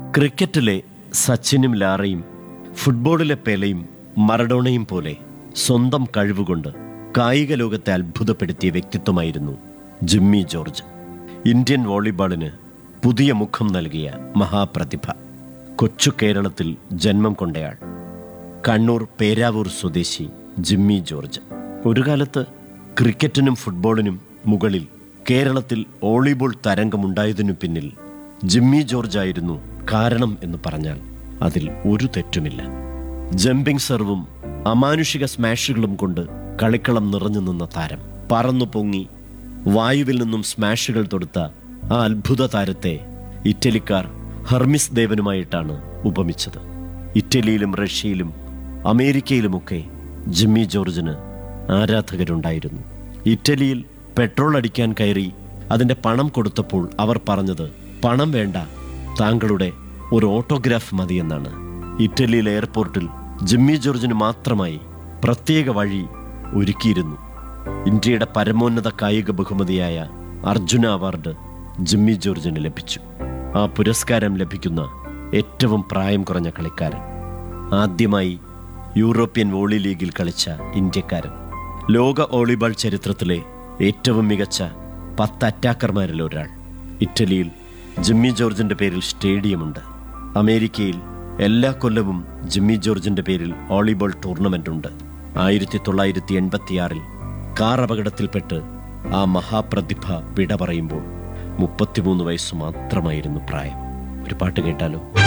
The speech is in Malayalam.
ക്രിക്കറ്റിലെ സച്ചിനും ലാറയും ഫുട്ബോളിലെ പെലയും മറഡോണയും പോലെ സ്വന്തം കഴിവുകൊണ്ട് കായിക ലോകത്തെ അത്ഭുതപ്പെടുത്തിയ വ്യക്തിത്വമായിരുന്നു ജിമ്മി ജോർജ് ഇന്ത്യൻ വോളിബോളിന് പുതിയ മുഖം നൽകിയ മഹാപ്രതിഭ കൊച്ചു കേരളത്തിൽ ജന്മം കൊണ്ടയാൾ കണ്ണൂർ പേരാവൂർ സ്വദേശി ജിമ്മി ജോർജ് ഒരു കാലത്ത് ക്രിക്കറ്റിനും ഫുട്ബോളിനും മുകളിൽ കേരളത്തിൽ വോളിബോൾ തരംഗമുണ്ടായതിനു പിന്നിൽ ജിമ്മി ജോർജ് ആയിരുന്നു കാരണം എന്ന് പറഞ്ഞാൽ അതിൽ ഒരു തെറ്റുമില്ല ജമ്പിംഗ് സെർവും അമാനുഷിക സ്മാഷുകളും കൊണ്ട് കളിക്കളം നിറഞ്ഞു നിന്ന താരം പറന്നു പൊങ്ങി വായുവിൽ നിന്നും സ്മാഷുകൾ തൊടുത്ത ആ അത്ഭുത താരത്തെ ഇറ്റലിക്കാർ ഹെർമിസ് ദേവനുമായിട്ടാണ് ഉപമിച്ചത് ഇറ്റലിയിലും റഷ്യയിലും അമേരിക്കയിലുമൊക്കെ ജിമ്മി ജോർജിന് ആരാധകരുണ്ടായിരുന്നു ഇറ്റലിയിൽ പെട്രോൾ അടിക്കാൻ കയറി അതിന്റെ പണം കൊടുത്തപ്പോൾ അവർ പറഞ്ഞത് പണം വേണ്ട താങ്കളുടെ ഒരു ഓട്ടോഗ്രാഫ് മതിയെന്നാണ് ഇറ്റലിയിലെ എയർപോർട്ടിൽ ജിമ്മി ജോർജിന് മാത്രമായി പ്രത്യേക വഴി ഒരുക്കിയിരുന്നു ഇന്ത്യയുടെ പരമോന്നത കായിക ബഹുമതിയായ അർജുന അവാർഡ് ജിമ്മി ജോർജിന് ലഭിച്ചു ആ പുരസ്കാരം ലഭിക്കുന്ന ഏറ്റവും പ്രായം കുറഞ്ഞ കളിക്കാരൻ ആദ്യമായി യൂറോപ്യൻ വോളി ലീഗിൽ കളിച്ച ഇന്ത്യക്കാരൻ ലോക വോളിബോൾ ചരിത്രത്തിലെ ഏറ്റവും മികച്ച പത്ത് അറ്റാക്കർമാരിൽ ഒരാൾ ഇറ്റലിയിൽ ജിമ്മി ജോർജിന്റെ പേരിൽ സ്റ്റേഡിയമുണ്ട് അമേരിക്കയിൽ എല്ലാ കൊല്ലവും ജിമ്മി ജോർജിന്റെ പേരിൽ വോളിബോൾ ടൂർണമെന്റ് ഉണ്ട് ആയിരത്തി തൊള്ളായിരത്തി എൺപത്തിയാറിൽ കാർ അപകടത്തിൽപ്പെട്ട് ആ മഹാപ്രതിഭ വിട പറയുമ്പോൾ മുപ്പത്തിമൂന്ന് വയസ്സ് മാത്രമായിരുന്നു പ്രായം ഒരു പാട്ട് കേട്ടാലോ